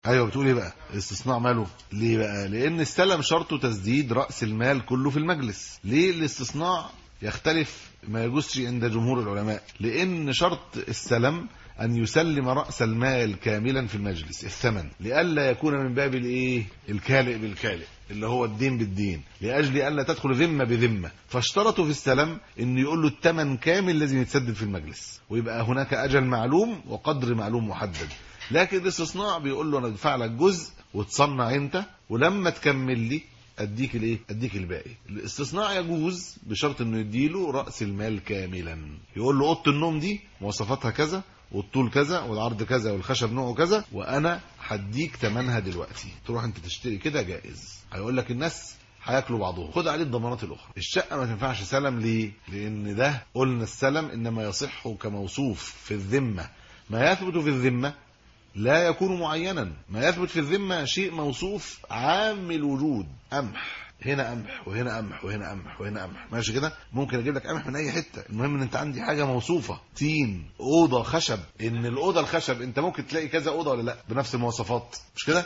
ايوه بتقول ايه بقى الاستثناء ماله ليه بقى لان السلم شرطه تسديد راس المال كله في المجلس ليه الاستثناء يختلف ما يجوزش عند جمهور العلماء لان شرط السلم أن يسلم رأس المال كاملا في المجلس الثمن لئلا يكون من باب الإيه الكالئ بالكالئ اللي هو الدين بالدين لأجل ألا تدخل ذمة بذمة فاشترطوا في السلم أن يقول له الثمن كامل لازم يتسدد في المجلس ويبقى هناك أجل معلوم وقدر معلوم محدد لكن الاستثناء بيقول له أنا أدفع لك جزء وتصنع أنت ولما تكمل لي اديك الايه اديك الباقي الاستثناء يجوز بشرط انه يديله راس المال كاملا يقول له اوضه النوم دي مواصفاتها كذا والطول كذا والعرض كذا والخشب نوعه كذا وانا هديك ثمنها دلوقتي تروح انت تشتري كده جائز هيقول لك الناس هياكلوا بعضهم خد عليه الضمانات الاخرى الشقه ما تنفعش سلم ليه لان ده قلنا السلم انما يصح كموصوف في الذمه ما يثبت في الذمه لا يكون معينا ما يثبت في الذمه شيء موصوف عام الوجود قمح هنا قمح وهنا قمح وهنا قمح وهنا قمح ماشي كده ممكن اجيب لك قمح من اي حته المهم ان انت عندي حاجه موصوفه تين اوضه خشب ان الاوضه الخشب انت ممكن تلاقي كذا اوضه ولا لا بنفس المواصفات مش كده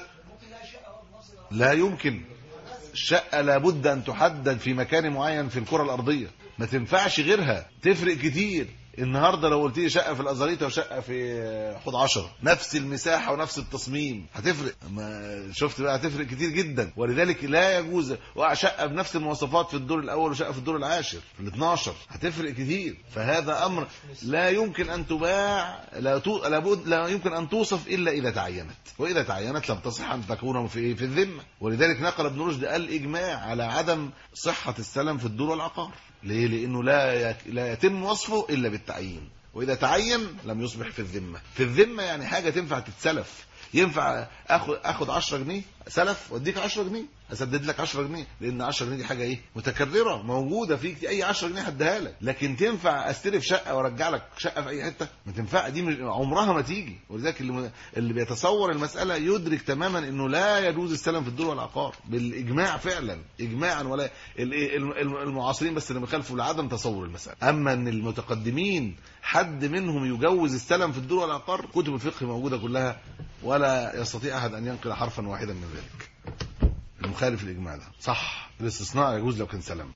لا يمكن الشقه لابد ان تحدد في مكان معين في الكره الارضيه ما تنفعش غيرها تفرق كتير النهارده لو قلت لي شقه في الازاريطه وشقه في حوض 10 نفس المساحه ونفس التصميم هتفرق ما شفت بقى هتفرق كتير جدا ولذلك لا يجوز شقه بنفس المواصفات في الدور الاول وشقه في الدور العاشر في ال 12 هتفرق كتير فهذا امر لا يمكن ان تباع لا تو... لابد لا يمكن ان توصف الا اذا تعينت واذا تعينت لم تصح ان تكون في في الذمه ولذلك نقل ابن رشد الاجماع على عدم صحه السلم في الدور والعقار ليه لانه لا يك... لا يتم وصفه الا بالتعيين واذا تعين لم يصبح في الذمه في الذمه يعني حاجه تنفع تتسلف ينفع اخد اخد 10 جنيه سلف واديك 10 جنيه اسدد لك 10 جنيه لان 10 جنيه دي حاجه ايه متكرره موجوده فيك اي 10 جنيه هديها لك لكن تنفع استلف شقه وارجع لك شقه في اي حته ما تنفع دي مش عمرها ما تيجي ولذلك اللي, اللي بيتصور المساله يدرك تماما انه لا يجوز السلم في الدول والعقار بالاجماع فعلا اجماعا ولا المعاصرين بس اللي بيخالفوا لعدم تصور المساله اما ان المتقدمين حد منهم يجوز السلم في الدول والعقار كتب الفقه موجوده كلها ولا يستطيع احد ان ينقل حرفا واحدا من ذلك المخالف الاجماع ده صح الاستثناء يجوز لو كان سلم